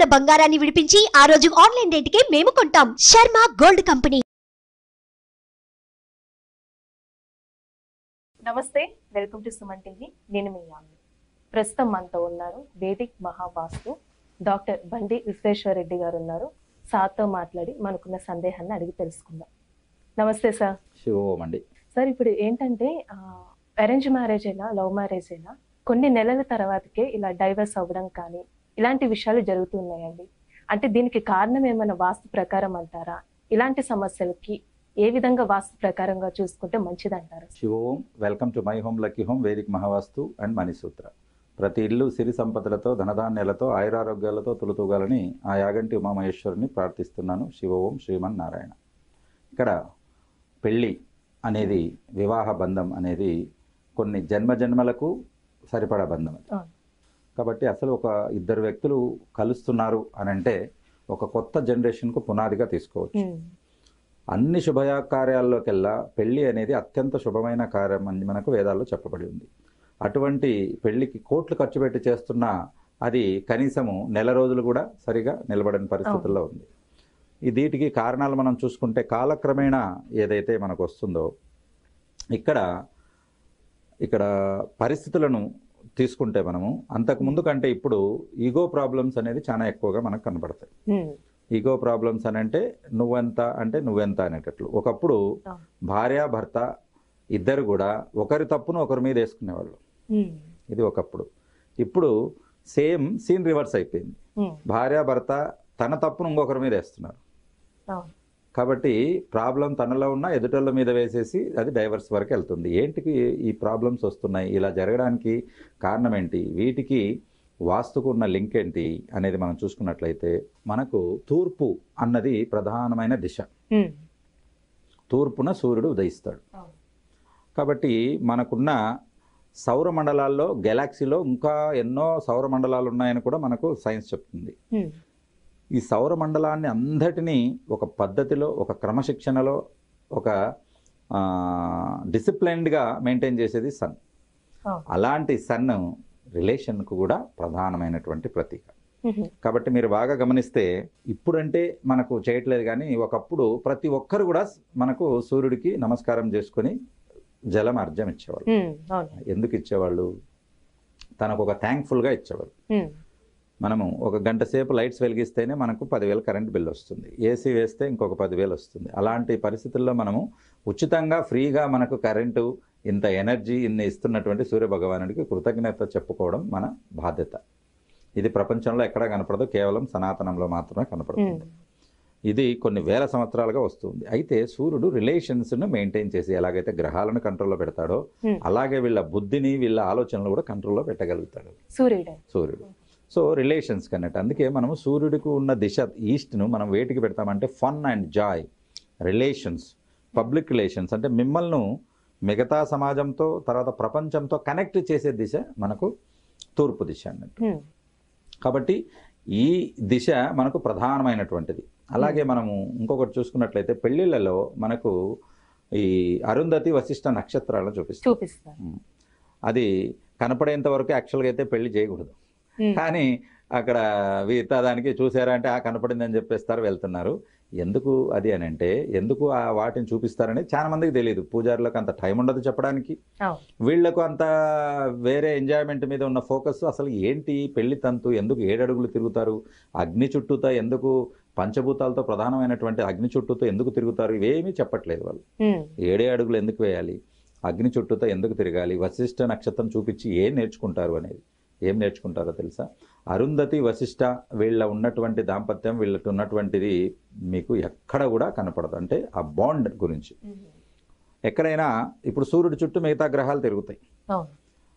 ఉన్న బంగారాన్ని విడిపించి ఆ రోజు ఆన్లైన్ రేటుకే మేము కొంటాం శర్మ గోల్డ్ కంపెనీ నమస్తే వెల్కమ్ టు సుమన్ టీవీ నేను మీ యామి ప్రస్తుతం మనతో ఉన్నారు వేదిక్ మహావాస్తు డాక్టర్ బండి విశ్వేశ్వర రెడ్డి గారు ఉన్నారు సార్తో మాట్లాడి మనకున్న సందేహాన్ని అడిగి తెలుసుకుందాం నమస్తే సార్ శివోం అండి సార్ ఇప్పుడు ఏంటంటే అరేంజ్ మ్యారేజ్ అయినా లవ్ మ్యారేజ్ అయినా కొన్ని నెలల తర్వాతకే ఇలా డైవర్స్ అవ్వడం కానీ ఇలాంటి విషయాలు జరుగుతున్నాయండి అంటే దీనికి కారణం ఏమైనా వాస్తు ప్రకారం అంటారా ఇలాంటి సమస్యలకి ఏ విధంగా వాస్తు ప్రకారంగా చూసుకుంటే మంచిది అంటారా Shivom welcome to my home lucky home Vedic Mahavastu and Manisutra ప్రతి ఇల్లు సిరి సంపదలతో ధనధాన్యాలతో ఆయురారోగ్యాలతో తులుతూగాలని ఆ యాగంటి ఉమామహేశ్వరుని ప్రార్థిస్తున్నాను శివోం శ్రీమన్ నారాయణ ఇక్కడ పెళ్ళి అనేది వివాహ బంధం అనేది కొన్ని జన్మ జన్మలకు సరిపడా బంధం అది అవును. కాబట్టి అసలు ఒక ఇద్దరు వ్యక్తులు కలుస్తున్నారు అని అంటే ఒక కొత్త జనరేషన్కు పునాదిగా తీసుకోవచ్చు ఉమ్, అన్ని శుభకార్యాల్లోకెల్లా పెళ్లి అనేది అత్యంత శుభమైన కార్యం అని మనకు వేదాల్లో చెప్పబడి ఉంది అటువంటి పెళ్లికి కోట్లు ఖర్చు పెట్టి చేస్తున్నా అది కనీసము నెల రోజులు కూడా సరిగా నిలబడని పరిస్థితుల్లో ఉంది ఈ వీటికి కారణాలు మనం చూసుకుంటే కాలక్రమేణా ఏదైతే మనకు వస్తుందో ఇక్కడ ఇక్కడ పరిస్థితులను తీసుకుంటే మనము అంతకు ముందు కంటే ఇప్పుడు ఈగో ప్రాబ్లమ్స్ అనేది చాలా ఎక్కువగా మనకు కనబడతాయి ఉమ్, ఈగో ప్రాబ్లమ్స్ అని అంటే నువ్వెంత అంటే నువ్వెంత అనేటట్లు ఒకప్పుడు ఆ. భార్య భర్త ఇద్దరు కూడా ఒకరి తప్పును ఒకరి మీద వేసుకునేవాళ్ళు ఉమ్, ఇది ఒకప్పుడు ఇప్పుడు సేమ్ సీన్ రివర్స్ అయిపోయింది ఉమ్, భార్య భర్త తన తప్పును ఇంకొకరి మీద వేస్తున్నారు అవును. కాబట్టి ప్రాబ్లం తనలో ఉన్న ఎదుటోళ్ళ మీద వేసేసి అది డైవర్స్ వరకు వెళ్తుంది ఏంటికి ఈ ప్రాబ్లమ్స్ వస్తున్నాయి ఇలా జరగడానికి కారణం ఏంటి వీటికి వాస్తుకు ఉన్న లింక్ ఏంటి అనేది మనం చూసుకున్నట్లయితే మనకు తూర్పు అన్నది ప్రధానమైన దిశ ఉమ్, తూర్పున సూర్యుడు ఉదయిస్తాడు అవును. కాబట్టి మనకున్న సౌర మండలాల్లో గెలాక్సీలో ఇంకా ఎన్నో సౌర మండలాలు ఉన్నాయని కూడా మనకు సైన్స్ చెప్తుంది ఉమ్, ఈ సౌర మండలాన్ని అందటినీ ఒక పద్ధతిలో ఒక క్రమశిక్షణలో ఒక డిసిప్లైన్డ్గా మెయింటైన్ చేసేది సన్ అవును. అలాంటి సన్ రిలేషన్కు కూడా ప్రధానమైనటువంటి ప్రతీక ఉమ్, కాబట్టి మీరు బాగా గమనిస్తే ఇప్పుడంటే మనకు చేయట్లేదు కానీ ఒకప్పుడు ప్రతి ఒక్కరు కూడా మనకు సూర్యుడికి నమస్కారం చేసుకొని జలం అర్జం ఇచ్చేవాళ్ళు ఉమ్, అవును. ఎందుకు ఇచ్చేవాళ్ళు తనకు ఒక థ్యాంక్ఫుల్గా ఇచ్చేవాళ్ళు ఉమ్, మనము ఒక గంట సేపు లైట్స్ వెలిగిస్తేనే మనకు పదివేలు కరెంట్ బిల్ వస్తుంది ఏసీ వేస్తే ఇంకొక పదివేలు వస్తుంది అలాంటి పరిస్థితుల్లో మనము ఉచితంగా ఫ్రీగా మనకు కరెంటు ఇంత ఎనర్జీ ఇన్ని ఇస్తున్నటువంటి సూర్య భగవానుడికి కృతజ్ఞత చెప్పుకోవడం మన బాధ్యత ఇది ప్రపంచంలో ఎక్కడా కనపడదు కేవలం సనాతనంలో మాత్రమే కనపడుతుంది ఉమ్, ఇది కొన్ని వేల సంవత్సరాలుగా వస్తుంది అయితే సూర్యుడు రిలేషన్స్ను మెయింటైన్ చేసి ఎలాగైతే గ్రహాలను కంట్రోల్లో పెడతాడో Hmm. అలాగే వీళ్ళ బుద్ధిని వీళ్ళ ఆలోచనలు కూడా కంట్రోల్లో పెట్టగలుగుతాడు సూర్యుడే సూర్యుడు సో రిలేషన్స్ కన్నట్టు అందుకే మనము సూర్యుడికి ఉన్న దిశ ఈస్ట్ను మనం వేటికి పెడతామంటే fun and joy relations public relations అంటే మిమ్మల్ని మిగతా సమాజంతో తర్వాత ప్రపంచంతో కనెక్ట్ చేసే దిశ మనకు తూర్పు దిశ అన్నట్టు ఉమ్, కాబట్టి ఈ దిశ మనకు ప్రధానమైనటువంటిది అలాగే మనము ఇంకొకటి చూసుకున్నట్లయితే పెళ్ళిళ్ళలో మనకు ఈ అరుంధతి వశిష్ఠ నక్షత్రాలను చూపిస్తాం చూపిస్తారు ఉమ్. అది కనపడేంత వరకు యాక్చువల్గా అయితే పెళ్లి చేయకూడదు ఉమ్, కానీ అక్కడ వీత దానికి చూసారా అంటే ఆ కనపడిందని చెప్పేస్తారు వెళ్తున్నారు ఎందుకు అది అని అంటే ఎందుకు ఆ వాటిని చూపిస్తారని చాలా మందికి తెలియదు పూజారులకు అంత టైం ఉండదు చెప్పడానికి అవును. వీళ్ళకు అంత వేరే ఎంజాయ్మెంట్ మీద ఉన్న ఫోకస్ అసలు ఏంటి పెళ్లి తంతు ఎందుకు ఏడడుగులు తిరుగుతారు అగ్ని చుట్టూతో ఎందుకు పంచభూతాలతో ప్రధానమైనటువంటి అగ్ని చుట్టూతో ఎందుకు తిరుగుతారు ఇవేమీ చెప్పట్లేదు వాళ్ళు ఉమ్, ఏడే అడుగులు ఎందుకు వేయాలి అగ్ని చుట్టూతో ఎందుకు తిరగాలి వశిష్ఠ నక్షత్రం చూపించి ఏం నేర్చుకుంటారు అనేది ఏం నేర్చుకుంటారో తెలుసా అరుంధతి వశిష్ఠ వీళ్ళ ఉన్నటువంటి దాంపత్యం వీళ్ళకి ఉన్నటువంటిది మీకు ఎక్కడ కూడా కనపడదు అంటే ఆ బాండ్ గురించి ఉమ్, ఎక్కడైనా ఇప్పుడు సూర్యుడి చుట్టూ మిగతా గ్రహాలు తిరుగుతాయి అవును.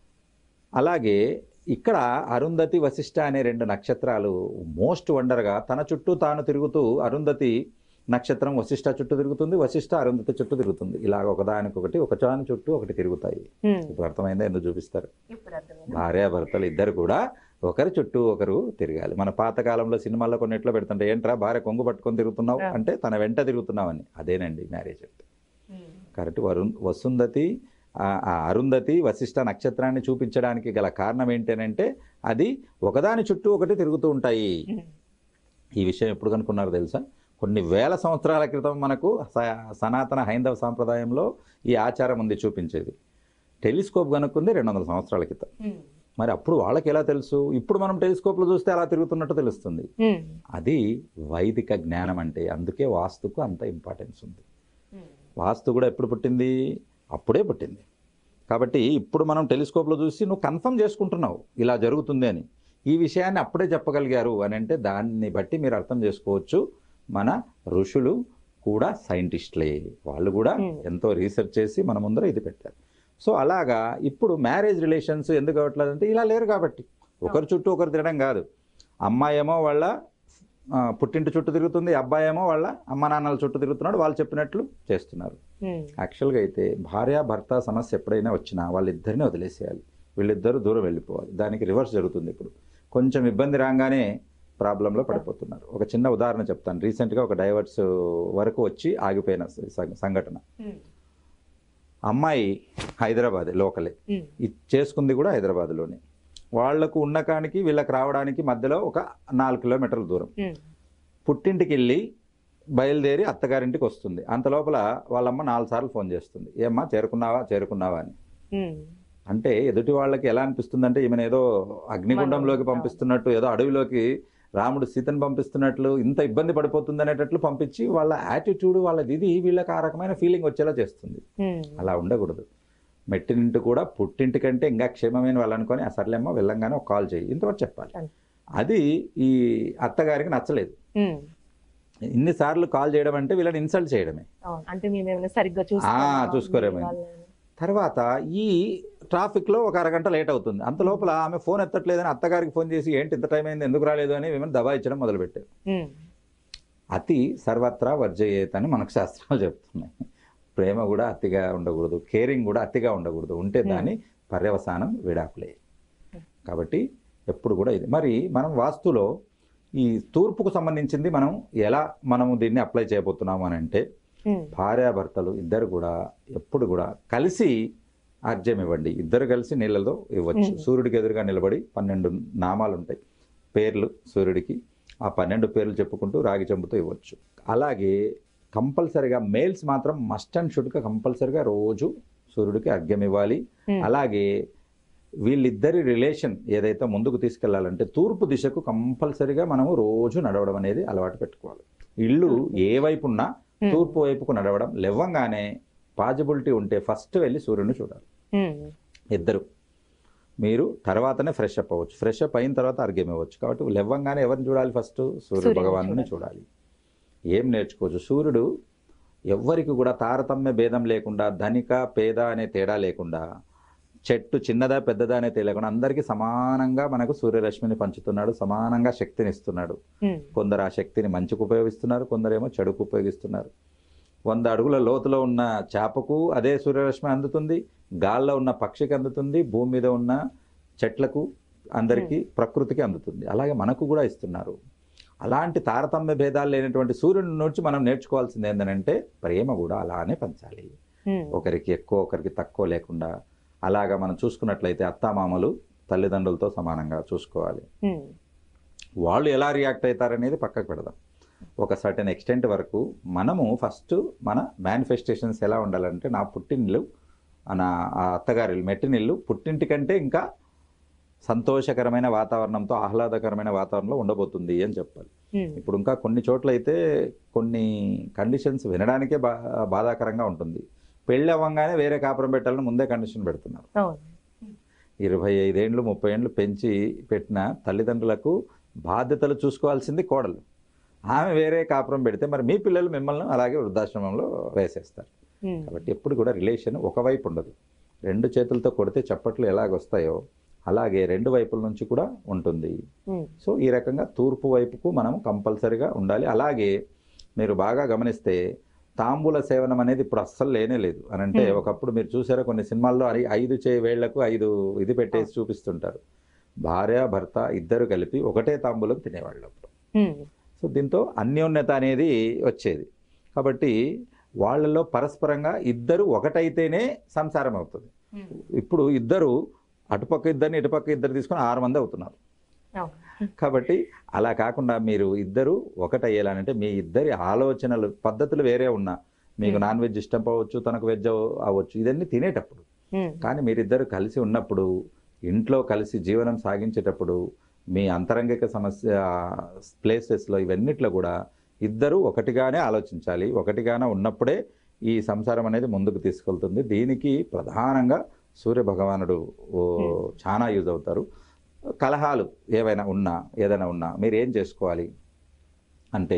అలాగే ఇక్కడ అరుంధతి వశిష్ఠ అనే రెండు నక్షత్రాలు మోస్ట్ వండర్గా తన చుట్టూ తాను తిరుగుతూ అరుంధతి నక్షత్రం వశిష్ఠ చుట్టూ తిరుగుతుంది వశిష్ఠ అరుంధతి చుట్టూ తిరుగుతుంది ఇలాగ ఒకదానికొకటి ఒక దాని చుట్టూ ఒకటి తిరుగుతాయి ఉమ్, ఇప్పుడు అర్థమైందా ఎందుకు చూపిస్తారు ఇప్పుడు అర్థమైంది భార్యాభర్తలు ఇద్దరు కూడా ఒకరి చుట్టూ ఒకరు తిరగాలి మన పాతకాలంలో సినిమాల్లో కొన్నిట్లో పెడుతుంటే ఏంట్రా భార్య కొంగు పట్టుకొని తిరుగుతున్నావు ఆ. అంటే తన వెంట తిరుగుతున్నావని అదేనండి మ్యారేజ్ అంటే ఉమ్, కరెక్ట్ వరుణ్ వసుంధతి ఆ ఆ అరుంధతి వశిష్ఠ నక్షత్రాన్ని చూపించడానికి గల కారణం ఏంటనంటే అది ఒకదాని చుట్టూ ఒకటి తిరుగుతూ ఉంటాయి ఉమ్, ఈ విషయం ఎప్పుడు కనుక్కున్నారో తెలుసా కొన్ని వేల సంవత్సరాల క్రితం మనకు స- సనాతన హైందవ సాంప్రదాయంలో ఈ ఆచారం ఉంది చూపించేది టెలిస్కోప్ కనుక్కుంది రెండు వందల సంవత్సరాల క్రితం మరి అప్పుడు వాళ్ళకి ఎలా తెలుసు ఇప్పుడు మనం టెలిస్కోప్లో చూస్తే అలా తిరుగుతున్నట్టు తెలుస్తుంది అది వైదిక జ్ఞానం అంటే అందుకే వాస్తుకు అంత ఇంపార్టెన్స్ ఉంది వాస్తు కూడా ఎప్పుడు పుట్టింది అప్పుడే పుట్టింది కాబట్టి ఇప్పుడు మనం టెలిస్కోప్లో చూసి నువ్వు కన్ఫర్మ్ చేసుకుంటున్నావు ఇలా జరుగుతుంది అని ఈ విషయాన్ని అప్పుడే చెప్పగలిగారు అని అంటే దాన్ని బట్టి మీరు అర్థం చేసుకోవచ్చు మన ఋషులు కూడా సైంటిస్టులే వాళ్ళు కూడా Hmm. ఎంతో రీసెర్చ్ చేసి మన ముందర ఇది పెట్టారు సో అలాగా ఇప్పుడు మ్యారేజ్ రిలేషన్స్ ఎందుకు అవ్వట్లేదంటే ఇలా లేరు కాబట్టి ఒకరి చుట్టూ ఒకరు తిరగడం కాదు అమ్మాయి ఏమో వాళ్ళ ఆ, పుట్టింటి చుట్టూ తిరుగుతుంది అబ్బాయి ఏమో వాళ్ళ అమ్మ నాన్నల చుట్టూ తిరుగుతున్నాడు వాళ్ళు చెప్పినట్లు చేస్తున్నారు యాక్చువల్గా అయితే భార్య భర్త సమస్య ఎప్పుడైనా వచ్చినా వాళ్ళిద్దరిని వదిలేసేయాలి వీళ్ళిద్దరూ దూరం వెళ్ళిపోవాలి దానికి రివర్స్ జరుగుతుంది ఇప్పుడు కొంచెం ఇబ్బంది రాగానే ప్రాబ్లంలో పడిపోతున్నారు ఒక చిన్న ఉదాహరణ చెప్తాను రీసెంట్గా ఒక డైవర్స్ వరకు వచ్చి ఆగిపోయిన స- సంఘటన అమ్మాయి హైదరాబాద్ లోకలే ఇది చేసుకుంది కూడా హైదరాబాద్లోనే వాళ్లకు ఉన్న కానికి వీళ్ళకి రావడానికి మధ్యలో ఒక నాలుగు కిలోమీటర్ల దూరం పుట్టింటికి వెళ్ళి బయలుదేరి అత్తగారింటికి వస్తుంది అంత లోపల వాళ్ళమ్మ నాలుగు సార్లు ఫోన్ చేస్తుంది ఏమ్మా చేరుకున్నావా చేరుకున్నావా అని అంటే ఎదుటి వాళ్ళకి ఎలా అనిపిస్తుంది అంటే ఈమెను ఏదో అగ్నిగుండంలోకి మనం- పంపిస్తున్నట్టు ఏదో అడవిలోకి రాముడు సీతను పంపిస్తున్నట్లు ఇంత ఇబ్బంది పడిపోతుంది అనేటట్లు పంపించి వాళ్ళ యాటిట్యూడ్ వాళ్ళది ఇది వీళ్ళకి ఆ రకమైన ఫీలింగ్ వచ్చేలా చేస్తుంది అలా ఉండకూడదు మెట్టినింటి కూడా పుట్టింటి కంటే ఇంకా క్షేమమైన వాళ్ళు అనుకొని ఆ సర్లేమ్మా వెళ్ళంగానే ఒక కాల్ చేయి ఇంతవరకు చెప్పాలి అంతే. అది ఈ అత్తగారికి నచ్చలేదు ఇన్నిసార్లు కాల్ చేయడం అంటే వీళ్ళని ఇన్సల్ట్ చేయడమే అవును అంటే మేము ఏమైనా సరిగ్గా ఆ, చూసుకోరేమో. తర్వాత ఈ ట్రాఫిక్లో ఒక అరగంట లేట్ అవుతుంది అంత లోపల ఆమె ఫోన్ ఎత్తట్లేదని అత్తగారికి ఫోన్ చేసి ఏంటి ఇంత టైం అయింది ఎందుకు రాలేదు అని ఏమైనా దబాయించడం మొదలుపెట్టారు అతి సర్వత్రా వర్జయేత్ అని మనకు శాస్త్రాలు చెప్తున్నాయి ప్రేమ కూడా అతిగా ఉండకూడదు కేరింగ్ కూడా అతిగా ఉండకూడదు ఉంటే దాని పర్యవసానం విడాకులే కాబట్టి ఎప్పుడు కూడా ఇది మరి మనం వాస్తులో ఈ తూర్పుకు సంబంధించింది మనం ఎలా మనము దీన్ని అప్లై చేయబోతున్నాము అని అంటే భార్యాభర్తలు ఇద్దరు కూడా ఎప్పుడు కూడా కలిసి అర్ఘ్యం ఇవ్వండి ఇద్దరు కలిసి నీళ్ళలో ఇవ్వచ్చు మ్మ్. సూర్యుడికి ఎదురుగా నిలబడి పన్నెండు నామాలు ఉంటాయి పేర్లు సూర్యుడికి ఆ పన్నెండు పేర్లు చెప్పుకుంటూ రాగి చెంబుతో ఇవ్వచ్చు అలాగే కంపల్సరిగా మేల్స్ మాత్రం మస్ట్ అండ్ షుడ్గా కంపల్సరిగా రోజు సూర్యుడికి అర్ఘ్యం ఇవ్వాలి అలాగే వీళ్ళిద్దరి రిలేషన్ ఏదైతే ముందుకు తీసుకెళ్లాలంటే తూర్పు దిశకు కంపల్సరిగా మనము రోజు నడవడం అనేది అలవాటు పెట్టుకోవాలి ఇల్లు ఏ వైపు ఉన్నా తూర్పు వైపుకు నడవడం లేవంగానే పాజిబిలిటీ ఉంటే ఫస్ట్ వెళ్ళి సూర్యుని చూడాలి ఇద్దరు మీరు తర్వాతనే ఫ్రెష్ అప్ అవ్వచ్చు ఫ్రెష్ అప్ అయిన తర్వాత అర్ఘ్యం ఇవ్వచ్చు కాబట్టి లేవంగానే ఎవరిని చూడాలి ఫస్ట్ సూర్య సూర్యుని భగవాను చూడాలి ఏం నేర్చుకోవచ్చు సూర్యుడు ఎవ్వరికి కూడా తారతమ్య భేదం లేకుండా ధనిక పేద అనే తేడా లేకుండా చెట్టు చిన్నదా పెద్దదా అనే తేడా లేకుండా అందరికీ సమానంగా మనకు సూర్యరశ్మిని పంచుతున్నాడు సమానంగా శక్తిని ఇస్తున్నాడు కొందరు ఆ శక్తిని మంచికి ఉపయోగిస్తున్నారు కొందరేమో చెడుకు ఉపయోగిస్తున్నారు వంద అడుగుల లోతులో ఉన్న చేపకు అదే సూర్యరశ్మి అందుతుంది గాల్లో ఉన్న పక్షికి అందుతుంది భూమి మీద ఉన్న చెట్లకు అందరికీ ప్రకృతికి అందుతుంది అలాగే మనకు కూడా ఇస్తున్నారు అలాంటి తారతమ్య భేదాలు లేనటువంటి సూర్యుని నుంచి మనం నేర్చుకోవాల్సింది ఏంటంటే ప్రేమ కూడా అలానే పంచాలి ఒకరికి ఎక్కువ ఒకరికి తక్కువ లేకుండా అలాగా మనం చూసుకున్నట్లయితే అత్తామామలు తల్లిదండ్రులతో సమానంగా చూసుకోవాలి వాళ్ళు ఎలా రియాక్ట్ అవుతారనేది పక్కకు పెడదాం ఒక సర్టెన్ ఎక్స్టెంట్ వరకు మనము ఫస్ట్ మన మేనిఫెస్టేషన్స్ ఎలా ఉండాలంటే నా పుట్టినిల్లు నా ఆ అత్తగారి మెట్టినిల్లు పుట్టింటి కంటే ఇంకా సంతోషకరమైన వాతావరణంతో ఆహ్లాదకరమైన వాతావరణంలో ఉండబోతుంది అని చెప్పాలి ఇప్పుడు ఇంకా కొన్ని చోట్ల అయితే కొన్ని కండిషన్స్ వినడానికే బా బాధాకరంగా ఉంటుంది పెళ్ళి అవ్వగానే వేరే కాపురం పెట్టాలని ముందే కండిషన్ పెడుతున్నారు అవును ఇరవై ఐదేండ్లు ముప్పై ఏండ్లు పెంచి పెట్టిన తల్లిదండ్రులకు బాధ్యతలు చూసుకోవాల్సింది కోడలు ఆమె వేరే కాపురం పెడితే మరి మీ పిల్లలు మిమ్మల్ని అలాగే వృద్ధాశ్రమంలో వేసేస్తారు ఉమ్. కాబట్టి ఎప్పుడు కూడా రిలేషన్ ఒకవైపు ఉండదు రెండు చేతులతో కొడితే చప్పట్లు ఎలాగొస్తాయో అలాగే రెండు వైపుల నుంచి కూడా ఉంటుంది ఉమ్. సో ఈ రకంగా తూర్పు వైపుకు మనం కంపల్సరిగా ఉండాలి అలాగే మీరు బాగా గమనిస్తే తాంబూల సేవనం అనేది ఇప్పుడు అస్సలు లేనే లేదు అని అంటే Hmm. ఒకప్పుడు మీరు చూసారా కొన్ని సినిమాల్లో ఐ- ఐదు చే వేళ్లకు ఐదు ఇది పెట్టేసి చూపిస్తుంటారు భార్య భర్త ఇద్దరు కలిపి ఒకటే తాంబూలం తినేవాళ్ళు అప్పుడు ఉమ్. సో దీంతో అన్యోన్యత అనేది వచ్చేది కాబట్టి వాళ్ళలో పరస్పరంగా ఇద్దరు ఒకటైతేనే సంసారం అవుతుంది ఉమ్. ఇప్పుడు ఇద్దరు అటుపక్క ఇద్దరిని ఇటుపక్క ఇద్దరు తీసుకొని ఆరు మంది అవుతున్నారు అవును కాబట్టి అలా కాకుండా మీరు ఇద్దరు ఒకటయ్యేలానంటే మీ ఇద్దరి ఆలోచనలు పద్ధతులు వేరే ఉన్నా మీకు Hmm. నాన్ వెజ్ ఇష్టం అవ్వచ్చు తనకు వెజ్ అవ్వచ్చు ఇదన్నీ తినేటప్పుడు ఉమ్, కానీ మీరిద్దరు కలిసి ఉన్నప్పుడు ఇంట్లో కలిసి జీవనం సాగించేటప్పుడు మీ అంతరంగిక సమస్య ప్లేసెస్లో ఇవన్నిట్లో కూడా ఇద్దరు ఒకటిగానే ఆలోచించాలి ఒకటిగానే ఉన్నప్పుడే ఈ సంసారం అనేది ముందుకు తీసుకెళ్తుంది దీనికి ప్రధానంగా సూర్య భగవానుడు ఓ, చాలా యూజ్ అవుతారు కలహాలు ఏవైనా ఉన్నా ఏదైనా ఉన్నా మీరు ఏం చేసుకోవాలి అంటే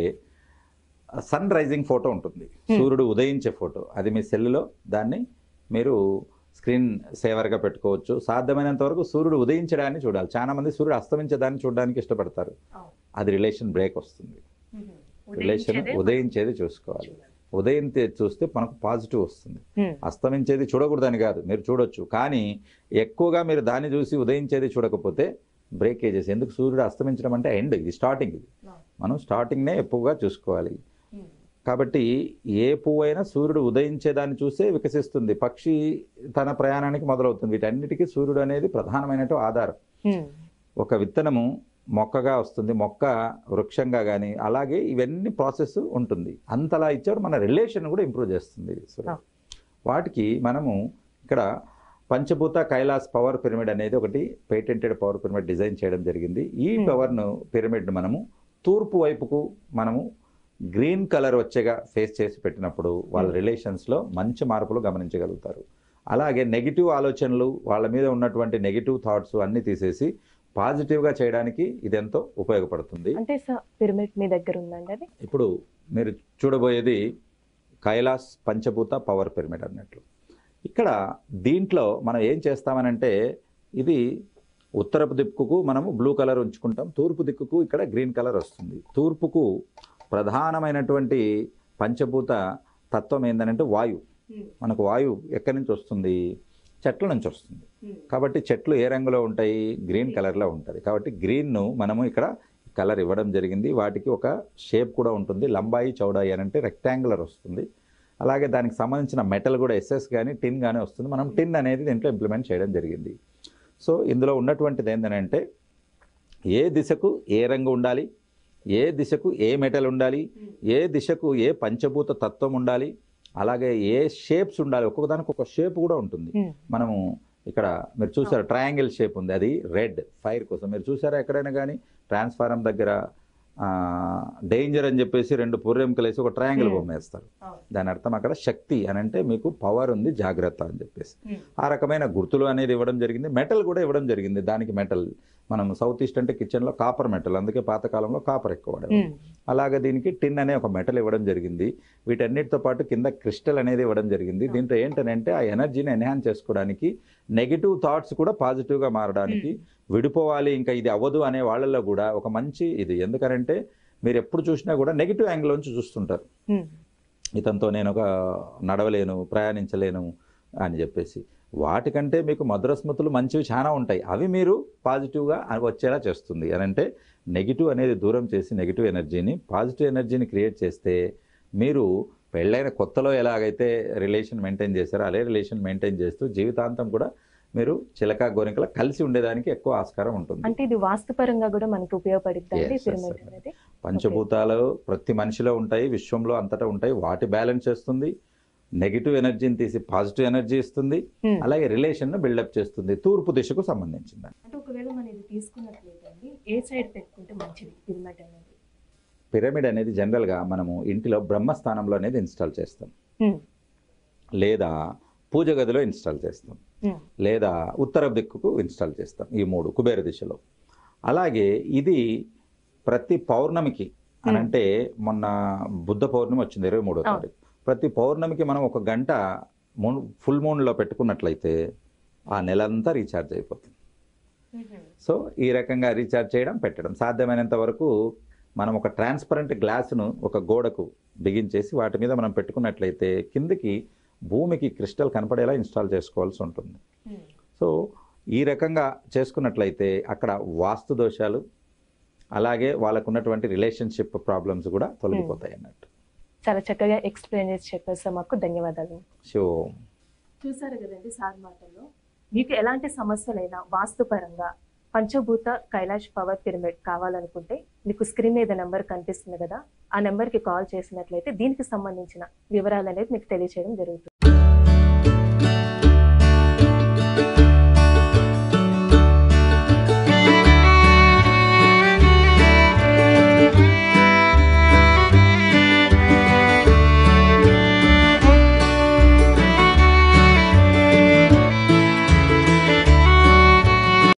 సన్ రైజింగ్ ఫోటో ఉంటుంది సూర్యుడు ఉదయించే ఫోటో అది మీ సెల్లులో దాన్ని మీరు స్క్రీన్ సేవర్గా పెట్టుకోవచ్చు సాధ్యమైనంత వరకు సూర్యుడు ఉదయించడాన్ని చూడాలి చాలా మంది సూర్యుడు అస్తమించడాన్ని చూడడానికి ఇష్టపడతారు అవును. అది రిలేషన్ బ్రేక్ వస్తుంది ఉమ్, రిలేషన్ ఉదయించేదే ఉదయించేది చూసుకోవాలి ఉదయం చూస్తే మనకు పాజిటివ్ వస్తుంది ఉమ్, అస్తమించేది చూడకూడదని కాదు మీరు చూడొచ్చు కానీ ఎక్కువగా మీరు దాన్ని చూసి ఉదయించేది చూడకపోతే బ్రేకేజెస్ ఎందుకు సూర్యుడు అస్తమించడం అంటే ఎండ్ ఇది స్టార్టింగ్ ఇది మనం స్టార్టింగ్నే ఎక్కువగా చూసుకోవాలి ఉమ్, కాబట్టి ఏ పువ్వు అయినా సూర్యుడు ఉదయించేదాన్ని చూసే వికసిస్తుంది పక్షి తన ప్రయాణానికి మొదలవుతుంది వీటన్నిటికీ సూర్యుడు అనేది ప్రధానమైనటు ఆధారం ఉమ్, ఒక విత్తనము మొక్కగా వస్తుంది మొక్క వృక్షంగా కానీ అలాగే ఇవన్నీ ప్రాసెస్ ఉంటుంది అంతలా ఇచ్చాడు మన రిలేషన్ కూడా ఇంప్రూవ్ చేస్తుంది సూర్యుడు. ఆ. వాటికి మనము ఇక్కడ పంచభూత కైలాస్ పవర్ పిరమిడ్ అనేది ఒకటి పేటెంటెడ్ పవర్ పిరమిడ్ డిజైన్ చేయడం జరిగింది ఈ Hmm. పవర్ను పిరమిడ్ మనము తూర్పు వైపుకు మనము గ్రీన్ కలర్ వచ్చేగా ఫేస్ చేసి పెట్టినప్పుడు వాళ్ళ Hmm. రిలేషన్స్లో మంచి మార్పులు గమనించగలుగుతారు అలాగే నెగిటివ్ ఆలోచనలు వాళ్ళ మీద ఉన్నటువంటి నెగిటివ్ థాట్స్ అన్నీ తీసేసి పాజిటివ్గా చేయడానికి ఇదెంతో ఉపయోగపడుతుంది అంటే సార్ పిరమిడ్ మీ దగ్గర ఉందండి అది ఇప్పుడు మీరు చూడబోయేది కైలాస్ పంచభూత పవర్ పిరమిడ్ అన్నట్లు ఇక్కడ దీంట్లో మనం ఏం చేస్తామనంటే ఇది ఉత్తరపు దిక్కుకు మనము బ్లూ కలర్ ఉంచుకుంటాం తూర్పు దిక్కుకు ఇక్కడ గ్రీన్ కలర్ వస్తుంది తూర్పుకు ప్రధానమైనటువంటి పంచభూత తత్వం ఏంటంటే వాయు మనకు వాయువు ఎక్కడి నుంచి వస్తుంది చెట్ల నుంచి వస్తుంది కాబట్టి చెట్లు ఏ రంగులో ఉంటాయి గ్రీన్ కలర్లో ఉంటుంది కాబట్టి గ్రీన్ను మనము ఇక్కడ కలర్ ఇవ్వడం జరిగింది వాటికి ఒక షేప్ కూడా ఉంటుంది లంబాయి చౌడాయి అని అంటే రెక్టాంగులర్ వస్తుంది అలాగే దానికి సంబంధించిన మెటల్ కూడా ఎస్ఎస్ కానీ టిన్ కానీ వస్తుంది మనం టిన్ అనేది దీంట్లో ఇంప్లిమెంట్ చేయడం జరిగింది సో ఇందులో ఉన్నటువంటిది ఏంటంటే ఏ దిశకు ఏ రంగు ఉండాలి ఏ దిశకు ఏ మెటల్ ఉండాలి ఏ దిశకు ఏ పంచభూత తత్వం ఉండాలి అలాగే ఏ షేప్స్ ఉండాలి ఒక్కొక్కదానికి ఒక షేప్ కూడా ఉంటుంది ఉమ్, మనము ఇక్కడ మీరు చూసారు ట్రయాంగిల్ షేప్ ఉంది అది రెడ్ ఫైర్ కోసం మీరు చూసారా ఎక్కడైనా కానీ ట్రాన్స్ఫారం దగ్గర డేంజర్ అని చెప్పేసి రెండు పూర్వెంకలు వేసి ఒక ట్రయాంగిల్ Hmm. బొమ్మ వేస్తారు అవును. దాని అర్థం అక్కడ శక్తి అని అంటే మీకు పవర్ ఉంది జాగ్రత్త అని చెప్పేసి ఉమ్, ఆ రకమైన గుర్తులు అనేది ఇవ్వడం జరిగింది మెటల్ కూడా ఇవ్వడం జరిగింది దానికి మెటల్ మనం సౌత్ ఈస్ట్ అంటే కిచెన్లో కాపర్ మెటల్ అందుకే పాతకాలంలో కాపర్ ఎక్కువ వాడేవారు. ఉమ్, అలాగే దీనికి టిన్ అనే ఒక మెటల్ ఇవ్వడం జరిగింది వీటన్నిటితో పాటు కింద క్రిస్టల్ అనేది ఇవ్వడం జరిగింది దీంట్లో ఏంటనంటే ఆ ఎనర్జీని ఎన్హాన్స్ చేసుకోవడానికి నెగిటివ్ థాట్స్ కూడా పాజిటివ్గా మారడానికి విడిపోవాలి ఇంకా ఇది అవ్వదు అనే వాళ్ళల్లో కూడా ఒక మంచి ఇది ఎందుకనంటే మీరు ఎప్పుడు చూసినా కూడా నెగిటివ్ యాంగిల్ నుంచి చూస్తుంటారు ఉమ్, ఇతనితో నేను ఒక నడవలేను ప్రయాణించలేను అని చెప్పేసి వాటికంటే మీకు మధుర స్మృతులు మంచివి చాలా ఉంటాయి అవి మీరు పాజిటివ్గా వచ్చేలా చేస్తుంది అని అంటే నెగిటివ్ అనేది దూరం చేసి నెగిటివ్ ఎనర్జీని పాజిటివ్ ఎనర్జీని క్రియేట్ చేస్తే మీరు పెళ్ళైన కొత్తలో ఎలాగైతే రిలేషన్ మెయింటైన్ చేస్తారో అదే రిలేషన్ మెయింటైన్ చేస్తూ జీవితాంతం కూడా మీరు చిలక గోరింకల కలిసి ఉండేదానికి ఎక్కువ ఆస్కారం ఉంటుంది అంటే ఇది వాస్తుపరంగా కూడా మనకి ఉపయోగపడుద్ది Yes, అండి yes, పిరమిడ్ sir. అనేది పంచభూతాలు ప్రతి మనిషిలో ఉంటాయి విశ్వంలో అంతటా ఉంటాయి వాటి బ్యాలెన్స్ చేస్తుంది నెగిటివ్ ఎనర్జీని తీసి పాజిటివ్ ఎనర్జీ ఇస్తుంది ఉమ్. అలాగే రిలేషన్ను బిల్డప్ చేస్తుంది తూర్పు దిశకు సంబంధించింది అంటే ఒకవేళ మనం ఇది తీసుకున్నట్లేదండి ఏ సైడ్ పెట్టుకుంటే మంచిది పిరమిడ్ అనేది పిరమిడ్ అనేది జనరల్గా మనము ఇంటిలో బ్రహ్మస్థానంలో అనేది ఇన్స్టాల్ చేస్తాం ఉమ్, లేదా పూజ గదిలో ఇన్స్టాల్ చేస్తాం ఉమ్, లేదా ఉత్తర దిక్కుకు ఇన్స్టాల్ చేస్తాం ఈ మూడు కుబేర దిశలో అలాగే ఇది ప్రతి పౌర్ణమికి అని అంటే మొన్న బుద్ధ పౌర్ణమి వచ్చింది ఇరవై మూడో అవును. తారీఖు ప్రతి పౌర్ణమికి మనం ఒక గంట మూన్ ఫుల్ మూన్లో పెట్టుకున్నట్లయితే ఆ నెలంతా రీఛార్జ్ అయిపోతుంది ఉమ్, సో ఈ రకంగా రీఛార్జ్ చేయడం పెట్టడం సాధ్యమైనంత వరకు మనం ఒక ట్రాన్స్పరెంట్ గ్లాసును ఒక గోడకు బిగించేసి వాటి మీద మనం పెట్టుకున్నట్లయితే కిందికి భూమికి క్రిస్టల్ కనపడేలా ఇన్స్టాల్ చేసుకోవాల్సి ఉంటుంది ఉమ్. సో ఈ రకంగా చేసుకున్నట్లయితే అక్కడ వాస్తు దోషాలు అలాగే వాళ్ళకు ఉన్నటువంటి రిలేషన్షిప్ ప్రాబ్లమ్స్ కూడా తొలగిపోతాయి అన్నట్టు చాలా చక్కగా ఎక్స్ప్లెయిన్ చేసి చెప్పారు సార్ మాకు ధన్యవాదాలు సో చూసారు కదండి సార్ మాటల్లో మీకు ఎలాంటి సమస్యలైనా వాస్తుపరంగా పంచభూత కైలాష్ పవర్ పిరమిడ్ కావాలనుకుంటే మీకు స్క్రీన్ మీద నెంబర్ కనిపిస్తుంది కదా ఆ నెంబర్కి కాల్ చేసినట్లయితే దీనికి సంబంధించిన వివరాలు అనేది మీకు తెలియచేయడం జరుగుతుంది